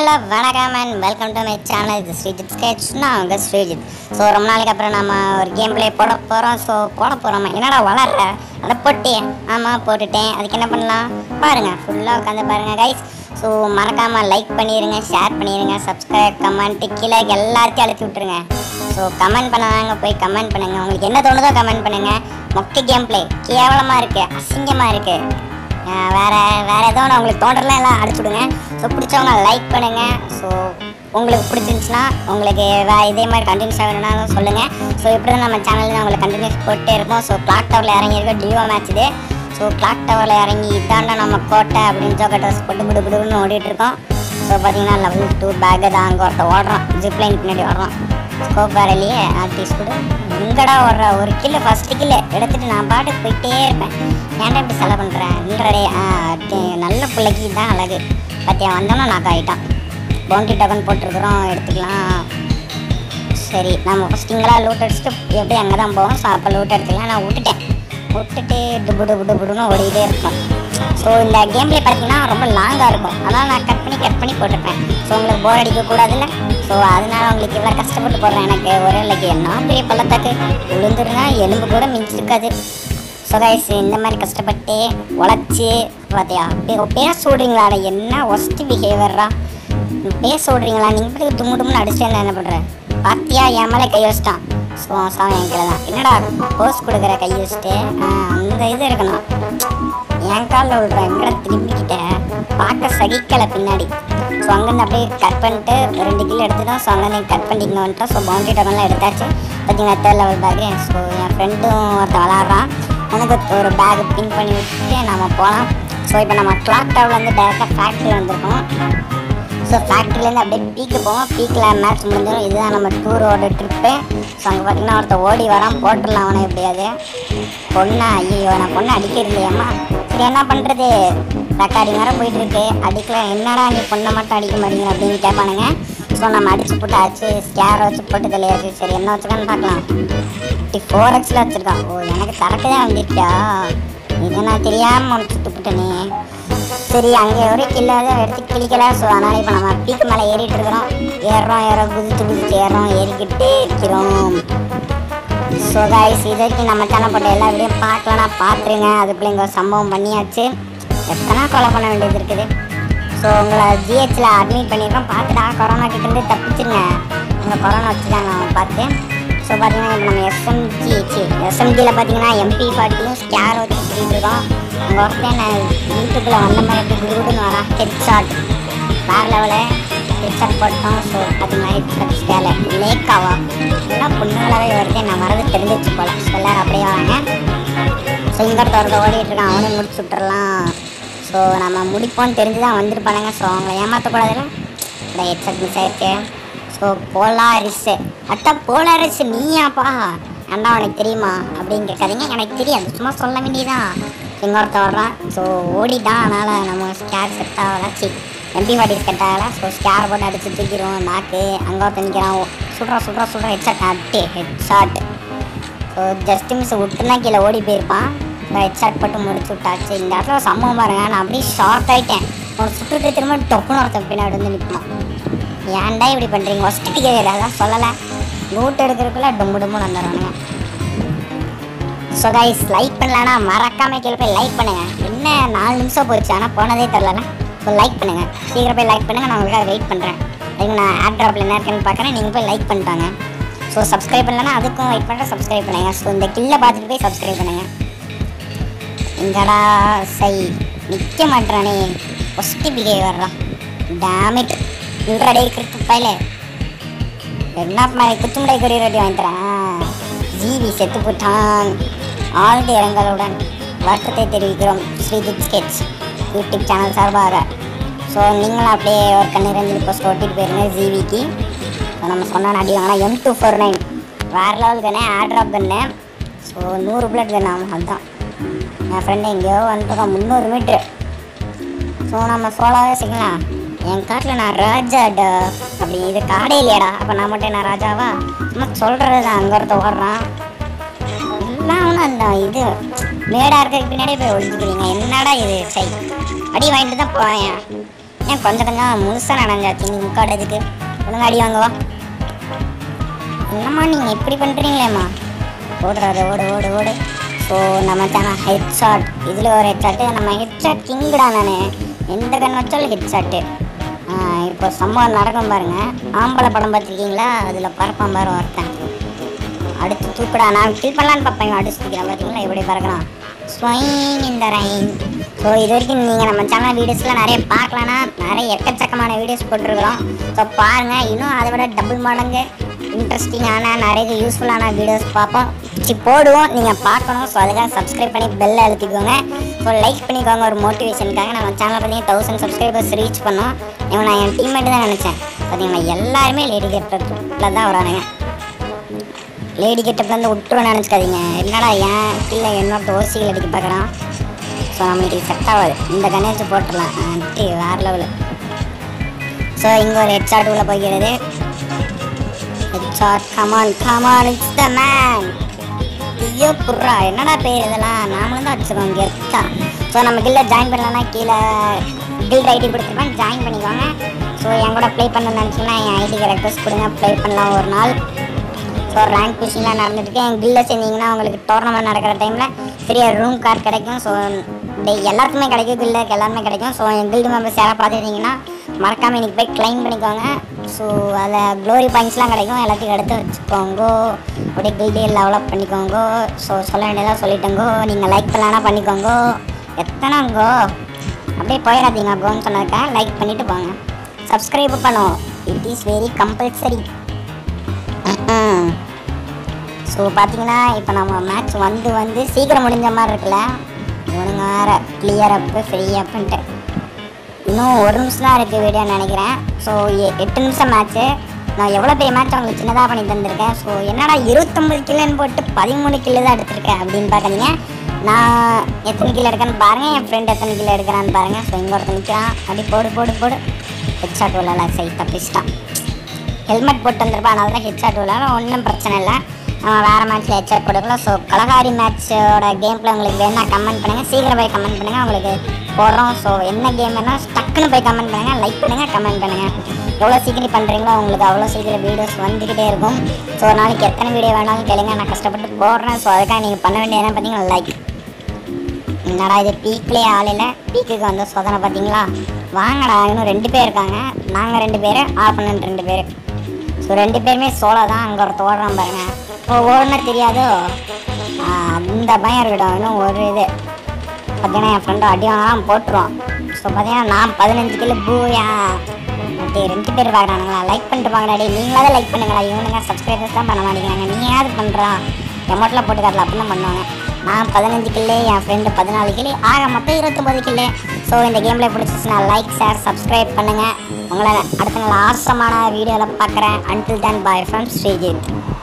hello வணக்கம் and welcome to my channel இது Sreejith sketch நான் அவங்க ஸ்ரீஜித் ஸோ ரொம்ப நாளைக்கு அப்புறம் நம்ம ஒரு கேம் ப்ளே போட போகிறோம் ஸோ போட போகிறோம் என்னடா வளர்ற அதை போட்டே ஆமாம் போட்டுட்டேன் அதுக்கு என்ன பண்ணலாம் பாருங்கள் ஃபுல்லாக உட்காந்து பாருங்கள் கைஸ் ஸோ மறக்காமல் லைக் பண்ணிடுங்க ஷேர் பண்ணிடுங்க சப்ஸ்கிரைப் கமெண்ட் கீழே எல்லாத்தையும் அழுத்தி விட்டுருங்க ஸோ கமெண்ட் பண்ணாங்க போய் கமெண்ட் பண்ணுங்கள் உங்களுக்கு என்ன தோணுதோ கமெண்ட் பண்ணுங்கள் மொக்க கேம் ப்ளே கேவலமாக இருக்குது அசிங்கமாக இருக்குது ஆஹ் வேற வேற ஏதோ ஒன்று உங்களுக்கு தோன்றலாம் எல்லாம் அடிச்சு விடுங்க ஸோ பிடிச்சவங்க லைக் பண்ணுங்க ஸோ உங்களுக்கு பிடிச்சிருந்துச்சுன்னா உங்களுக்கு வே இதே மாதிரி கண்டினியூஸ் வேணும்னாலும் சொல்லுங்கள் ஸோ இப்படி தான் நம்ம சேனலில் உங்களுக்கு கண்டினியூஸ் போட்டே இருப்போம் ஸோ கிளாக் டவரில் இறங்கியிருக்க டியோ மேட்ச் இது ஸோ கிளாக் டவரில் இறங்கி இதாண்டா நம்ம கோட்டை அப்படின்னு ஜோக்க ட்ரெஸ் போட்டு புடு புடுன்னு ஓடிட்டு இருக்கோம் ஸோ பார்த்தீங்கன்னா லெவல் டூ பேக்கு தான் அங்கே ஒருத்த ஓடுறான் ஜிப்லைன் பின்னாடி ஓடுறான் ஸ்கோப் வேற இல்லையே ஆர்டிஸ்ட் கூட எங்கடா ஓடுற ஒரு கில்லு ஃபர்ஸ்ட் கில்லு எடுத்துட்டு நான் பாட்டுக்கு போயிட்டே இருப்பேன் ஏன்டா இப்படி செலவு பண்ணுறேன் இல்லடே ஆ டே- நல்ல பிள்ளைக்கு தான் அழகு பத்தியா வந்தோன்னா நாக் ஆகிட்டான் பவுண்டி டோக்கன் போட்டிருக்கிறோம் எடுத்துக்கலாம் சரி நம்ம ஃபஸ்ட் இங்கெல்லாம் லூட் அடிச்சுட்டு எப்படி அங்கே தான் போவோம் ஸோ அப்போ லூட் எடுத்துக்கலாம் நான் விட்டுட்டேன் விட்டுட்டு டுபு டுபு டுபுடுன்னு ஓடிக்கிட்டே இருக்கும் ஸோ இந்த கேம்லேயே பார்த்தீங்கன்னா ரொம்ப லாங்காக இருக்கும் அதான் நான் கட் பண்ணி கட் பண்ணி போட்டிருப்பேன் ஸோ உங்களுக்கு போர் அடிக்கக்கூடாதுல்ல ஸோ அதனால உங்களுக்கு இவ்வளோ கஷ்டப்பட்டு போடுறேன் எனக்கு ஒரே இல்லைக்கு என்ன பெரிய பள்ளத்தாக்கு விழுந்துருந்தா எலும்பு கூட மிஞ்சிருக்காது ஸோ கைஸ் இந்த மாதிரி கஷ்டப்பட்டு உழைச்சி பார்த்தியா பே- பேச சொல்கிறீங்களா அட என்ன ஒஸ்ட் பிஹேவியரா பேச சொல்கிறீங்களா நீங்கள் போய் தும்மு தும்முன்னு அடிச்சுட்டு இருந்தா என்ன பண்ணுற பாத்தியா என் மேலே கை வச்சிட்டான் ஸோ சாமி என் கீழே தான் என்னடா போஸ் கொடுக்குற கை வச்சுட்டு ஆ, அந்த இது இருக்கணும் என் காலில் விழுறேன் எங்கடா திரும்பிக்கிட்டேன் பார்க்க சகிக்கலை பின்னாடி ஸோ அங்கேருந்து அப்படியே கட் பண்ணிட்டு ரெண்டு கிலோ எடுத்துட்டோம் ஸோ அங்கேருந்து கட் பண்ணி இங்கே வந்துட்டோம் ஸோ பவுண்டரி டோக்கன்லாம் எடுத்தாச்சு பார்த்தீங்கன்னா தேர்ட் லெவல் பேக்கு ஸோ என் ஃப்ரெண்டும் ஒருத்தன் விளாட்றான் எனக்கு ஒரு பேக் பின் பண்ணி விட்டுட்டு நம்ம போகலாம் ஸோ இப்போ நம்ம கிளாக் டவர்லேருந்து டேரெக்டாக ஃபேக்ட்ரி வந்திருக்கோம் ஸோ ஃபேக்ட்ரிலேருந்து அப்படியே பீக்கு போவோம் பீக்கில் மேட்ச் முடிஞ்சிடும் இதுதான் நம்ம டூரோட ட்ரிப்பு ஸோ அங்கே பார்த்தீங்கன்னா ஒருத்தர் ஓடி வரான் போட்டுடலாம் அவனை எப்படியாவது பொண்ணா ஐயோ நான் பொண்ணை அடிக்கிறது இல்லையம்மா சரி என்ன பண்ணுறது ரெக்கார்டிங் வேறு போயிட்டு இருக்கு அடிக்கல என்னடா நீ பொண்ணை மட்டும் அடிக்க மாட்டேங்கிற அப்படின்னு கேட்பானுங்க ஸோ நம்ம அடிச்சு போட்டு ஆச்சு ஸ்கேரை வச்சு போட்டு தலையாச்சு சரி என்ன வச்சுக்கான்னு பார்க்கலாம் ஃபிஃப்டி ஃபோர் எக்ஸில் வச்சுருக்கான் ஓ எனக்கு கரெக்டு தான் வந்துருக்கியா இதை நான் தெரியாமல் ஒன்று சுட்டு போட்டேனே சரி அங்கே ஒரு கில்ல எடுத்து கிளிக்கல ஸோ அதனால் இப்போ நம்ம பீக் மேலே ஏறிட்டு இருக்கிறோம் ஏறுறோம் ஏறோம் குதிச்சு குதிச்சு ஏறுறோம் ஏறிக்கிட்டே இருக்கிறோம் ஸோ கைஸ் இது வரைக்கும் நம்ம சேனல் போட்ட எல்லா வீடியோ பார்க்கலன்னா பார்த்துருங்க அதுக்குள்ளே இங்கே ஒரு சம்பவம் பண்ணியாச்சு எத்தனை கொலை பண்ண வேண்டியது இருக்குது ஸோ உங்களை ஜிஹெச்சில் அட்மிட் பண்ணியிருக்கோம் பார்த்துட்டா கொரோனா கிட்டேருந்து தப்பிச்சிருங்க உங்களை கொரோனா வச்சுட்டாங்க அவங்க பார்த்து ஸோ பார்த்தீங்கன்னா இப்போ நம்ம எஸ்எம்ஜி சி எஸ்எம்ஜியில் பார்த்தீங்கன்னா எம்பி ஃபார்ட்டியும் ஸ்கேர் வச்சு சுற்றிட்டு இருக்கோம் அங்கே ஒருத்தன் நான் யூடியூப்பில் வந்த மாதிரி எப்படி குடுகுடுன்னு வரான் ஹெட் ஷாட் வேறு லெவலில் ஹெட் ஷாட் போட்டோம் ஸோ பார்த்தீங்கன்னா ஹெட் ஷாட் ஸ்கேல லேக்காவா எல்லாம் பொண்ணுங்களாகவே வருது நான் வரது தெரிஞ்சிச்சு போல ஸோ எல்லாரும் அப்படியே வராங்க ஸோ இங்கே ஒருத்த ஓடிட்டு இருக்கான் அவனையும் முடிச்சு விட்டுறலாம் ஸோ நம்ம முடிப்போம்னு தெரிஞ்சு தான் வந்திருப்பானுங்க ஸோ அவங்கள ஏமாற்றக்கூடாதுல்ல இந்த ஹெட்செட் மிஸ் ஆயிடுச்சு ஸோ போலாரிஸ் அட்டா போலாரிஸ் நீயாப்பா ஏன்டா உனக்கு தெரியுமா அப்படின்னு கேட்காதீங்க எனக்கு தெரியாது சும்மா சொல்ல வேண்டியதான் இங்கே ஒருத்த வர்றான் ஸோ ஓடிட்டான் அதனால் நம்ம ஸ்கேர் செட் ஆகல சி எம்பி வாடி செட் ஆகலை ஸோ ஸ்கேர் போட்டு அடிச்சு தூக்கிடுவோம் நாக்கு அங்கே ஒருத்தன் நிற்கிறான் சுட்றா சுட்றா சுட்றா ஹெட்ஷாட் அட்டே head shot so just miss விட்டுனா கீழே ஓடி போயிருப்பான் ஹெட் ஷாட் போட்டு முடிச்சு விட்டாச்சு இந்த இடத்துல ஒரு சம்பவம் பாருங்க நான் அப்படியே ஷாக் ஆகிட்டேன் ஒரு சுற்றுட்டு திரும்ப டொப்புன்னு ஒருத்தன் பின்னாடி வந்து நிற்பான் ஏன்டா இப்படி பண்ணுறீங்க ஃபஸ்ட்டு கேட்குறது அதான் சொல்லலை லூட் எடுக்கிறதுக்குள்ள டும்பு டும்பு வந்துடுறானுங்க ஸோ கைஸ் லைக் பண்ணலன்னா மறக்காம கீழே போய் லைக் பண்ணுங்க என்ன நாலு நிமிஷம் போச்சு ஆனால் போனதே தெரிலண்ணா ஸோ லைக் பண்ணுங்க சீக்கிரம் போய் லைக் பண்ணுங்க நான் உங்களுக்காக வெயிட் பண்ணுறேன் அதுக்கு நான் ஆட் ட்ராப்பில் என்ன இருக்குன்னு பார்க்குறேன் நீங்கள் போய் லைக் பண்ணிட்டாங்க ஸோ சப்ஸ்கிரைப் பண்ணலன்னா அதுக்கும் வெயிட் பண்ணுறேன் சப்ஸ்கிரைப் பண்ணுங்க ஸோ இந்த கில்லை பார்த்துட்டு போய் சப்ஸ்கிரைப் பண்ணுங்க எங்கடா சை நிற்க மாட்டானே ஃபஸ்ட்டு பிஹேவியர்லாம் டேமிட் இல்றடே கிரிக்கெட் பையில என்ன மாதிரி குத்துமுடை கொடி ரொட்டி வாங்கி தரேன் ஜிவி செத்து போட்டான் ஆழ்ந்த இரங்கலுடன் வருத்தத்தை தெரிவிக்கிறோம் ஸ்ரீஜித் ஸ்கெட்ச் யூடியூப் சேனல் சார்பாக ஸோ நீங்களும் அப்படியே ஒரு கண்ணு ரெண்டு போஸ்ட் ஓட்டிட்டு போயிருங்க ஜிவிக்கு ஸோ நம்ம சொன்ன அடி வாங்கினா எம் டூ ஃபோர் நைன் வேறு லெவல் கண்ணு ஏர் ட்ராப் கண்ணு ஸோ நூறு புல்லட் கண்ணு ஆமாம் அதுதான் என் ஃப்ரெண்டு எங்கேயோ வந்துருக்கோம் முந்நூறு மீட்ரு ஸோ நம்ம சோலாவே செய்யலாம் என் காட்டில் நான் ராஜா டா அப்படி இது காடே இல்லையாடா அப்போ நான் மட்டும் என்ன ராஜாவா சும்மா சொல்கிறது தான் அங்கே ஒருத்த ஓடுறான் எல்லாம் ஒன்றும் அந்த இது மேடாக இருக்கிறதுக்கு பின்னாடியே போய் ஒழிஞ்சுக்கிறீங்க என்னடா இது சை அடி வாங்கிட்டு தான் போவேன் ஏன் கொஞ்சம் கொஞ்சம் முழுசாக நனைஞ்சாச்சு நீ முக்காடுறதுக்கு ஒழுங்கா அடி வாங்குவா என்னம்மா நீங்கள் இப்படி பண்ணுறீங்களேம்மா ஓடுறாரு ஓடு ஓடு ஓடு ஸோ நம்ம சேனல் ஹெட் ஷாட் இதில் ஒரு ஹெட் ஷாட்டு நம்ம ஹெட் ஷாட் கிங்குடா நான் எந்த கண் வச்சாலும் ஹெட் ஷாட்டு இப்போ சம்பவம் நடக்கும் பாருங்க ஆம்பளை படம் பார்த்துருக்கீங்களா அதில் பறப்பான் பாரு ஒருத்தன் அடுத்து தூக்குடா நான் கில் பண்ணலான்னு பார்ப்பேன் அடிச்சு தூக்கிறேன் பார்த்தீங்களா எப்படி பறக்கலாம் ஸ்வைங் இந்த ரைன் ஸோ இது வரைக்கும் நீங்கள் நம்ம சேனல் வீடியோஸ்லாம் நிறைய பார்க்கலன்னா நிறைய எக்கச்சக்கமான வீடியோஸ் போட்டிருக்கிறோம் ஸோ பாருங்கள் இன்னும் அதை விட டபுள் மடங்கு இன்ட்ரெஸ்டிங்கான நிறைய யூஸ்ஃபுல்லான வீடியோஸ் பார்ப்போம் சி போடுவோம் நீங்கள் பார்க்கணும் ஸோ அதுக்காக சப்ஸ்கிரைப் பண்ணி பெல்லை அழுத்திக்கோங்க ஸோ லைக் பண்ணிக்கோங்க ஒரு மோட்டிவேஷனுக்காக நம்ம சேனல் பார்த்தீங்கன்னா தௌசண்ட் சப்ஸ்கிரைபர்ஸ் ரீச் பண்ணோம் இவன் நான் என் டீம்மேட்டு தான் நினச்சேன் பார்த்தீங்கன்னா எல்லாருமே லேடி கெட்டப்பில் தான் வரானுங்க லேடி கெட்டப்லேருந்து விட்டுருன்னு நினச்சிக்காதீங்க என்னடா ஏன் கீழே என்னோட ஓசிகள் அடிக்க பார்க்குறான் ஸோ நம்மளுக்கு செட் ஆகாது இந்த கணேஷ் போட்டுடலாம் அட்டி வேறு லெவலு ஸோ இங்கே ஒரு ஹெட்ஷாட் உள்ள போகிறது headshot come on come on it's the man ஐயோ புர்ரா என்னடா பேர் இதெல்லாம் நாமளும் தான் வச்சுருக்கோம் கெத்தா ஸோ நம்ம கில்ல ஜாயின் பண்ணலன்னா கீழே கில்ட் ஐடி கொடுத்துருப்பேன் ஜாயின் பண்ணிக்கோங்க ஸோ என் கூட ப்ளே பண்ணணும்னு நினச்சிங்கன்னா என் ஐடிக்கு ரெக்வஸ்ட் கொடுங்க ப்ளே பண்ணலாம் ஒரு நாள் ஸோ ரேங்க் புஷிங்லாம் நடந்துட்டுருக்கு என் கில்ல சேர்ந்தீங்கன்னா உங்களுக்கு டோர்னமெண்ட் நடக்கிற டைமில் பெரிய ரூம் கார்டு கிடைக்கும் ஸோ எல்லாருக்குமே கிடைக்கும் கில்லுக்கு எல்லாருமே கிடைக்கும் ஸோ என் கில்டு மெம்பர்ஸ் யாராவது பார்த்துருந்தீங்கன்னா மறக்காமல் இன்னைக்கு போய் க்ளைம் பண்ணிக்கோங்க ஸோ அதில் க்ளோரி பாயிண்ட்ஸ்லாம் கிடைக்கும் எல்லாத்தையும் எடுத்து வச்சுக்கோங்க அப்படியே கில்டே டெவலப் பண்ணிக்கோங்க ஸோ சொல்ல வேண்டியதாக சொல்லிட்டோங்கோ நீங்கள் லைக் பண்ணலான்னா பண்ணிக்கோங்க எத்தனைங்கோ அப்படியே போயிடாதீங்க கோன்னு சொன்னதுக்காக லைக் பண்ணிவிட்டு போங்க சப்ஸ்கிரைப் பண்ணுவோம் it is very compulsory so பார்த்தீங்கன்னா இப்போ நம்ம மேட்ச் வந்து வந்து சீக்கிரம் முடிஞ்ச மாதிரி இருக்குல்ல இவனுங்க வேறு கிளியர் அப்பு ஃப்ரீ அப்புன்ட்டு இன்னும் ஒரு நிமிஷம் தான் இருக்குது வீடியோன்னு நினைக்கிறேன் ஸோ எட்டு நிமிஷம் மேட்ச்சு நான் எவ்வளோ பெரிய மேட்ச் உங்களுக்கு சின்னதாக பண்ணி தந்திருக்கேன் ஸோ என்னடா இருபத்தொம்பது கிலோன்னு போட்டு பதிமூணு கிலோ தான் எடுத்திருக்கேன் அப்படின்னு பார்க்குறீங்க நான் எத்தனை கிலோ எடுக்கேன்னு பாருங்கள் என் ஃப்ரெண்ட் எத்தனை கிலோ எடுக்கிறான்னு பாருங்கள் ஸோ இங்கே ஒருத்தன் நிற்கிறான் அப்படி போடு போடு போடு ஹெட்ஷாட் விழல சரி தப்பிச்சிட்டான் ஹெல்மெட் போட்டு வந்திருப்பா அதனால தான் ஹெட்ஷாட் விழாலும் ஒன்றும் பிரச்சனை இல்லை நம்ம வேறு மேட்ச்சில் ஹெட்ஷாட் போட்டுக்கலாம் ஸோ கலகாரி மேட்ச்சோட கேம் பிளே உங்களுக்கு வேணா கமெண்ட் பண்ணுங்கள் சீக்கிரம் போய் கமெண்ட் பண்ணுங்கள் உங்களுக்கு போடுறோம் ஸோ என்ன கேம் வேணால் டக்குன்னு போய் கமெண்ட் பண்ணுங்கள் லைக் பண்ணுங்கள் கமெண்ட் பண்ணுங்கள் எவ்வளோ சீக்கிரம் பண்ணுறீங்களோ உங்களுக்கு அவ்வளோ சீக்கிரம் வீடியோஸ் வந்துக்கிட்டே இருக்கும் ஸோ ஒரு நாளைக்கு எத்தனை வீடியோ வேணாலும் கேளுங்க நான் கஷ்டப்பட்டு போடுறேன் ஸோ அதுக்காக நீங்கள் பண்ண வேண்டியது என்ன பார்த்தீங்கன்னா லைக் என்னடா இது பீக்லேயே ஆள் இல்லை பீக்குக்கு வந்த சோதனை பார்த்தீங்களா வாங்கடா இன்னும் ரெண்டு பேர் இருக்காங்க நாங்கள் ரெண்டு பேர் ஆப்பனண்ட் ரெண்டு பேர் ஸோ ரெண்டு பேருமே சோலோ தான் அங்கே ஒருத்த ஓடுறான் பாருங்க இப்போ ஓடுனா தெரியாதோ ஆ, அந்த பயம் இருக்கட்டும் இன்னும் ஒரு இது பார்த்தீங்கன்னா என் ஃப்ரெண்டு அடி வாங்கலாம் போட்டுருவோம் ஸோ பார்த்தீங்கன்னா நான் பதினஞ்சு கிலோ பூயா அப்படி ரெண்டு பேர் பார்க்குறானுங்களா லைக் பண்ணிட்டு பாங்கடா டேய் நீங்களாவது லைக் பண்ணுங்களா இவனுங்க சப்ஸ்கிரைபர்ஸ் தான் பண்ண மாட்டேங்கிறாங்க நீயாவது பண்ணுறா எமௌண்ட்லாம் போட்டு காட்டல அப்படின்னு தான் பண்ணுவாங்க நான் பதினஞ்சு கில்லு என் ஃப்ரெண்டு பதினாலு கில்லு ஆக மொத்தம் இருபத்தொம்பது கில்லு ஸோ இந்த கேமில் பிடிச்சிச்சுன்னா லைக் ஷேர் சப்ஸ்கிரைப் பண்ணுங்கள் உங்களை அடுத்த நாள் ஆசமான வீடியோவில் பார்க்குறேன் until then bye from Sreejith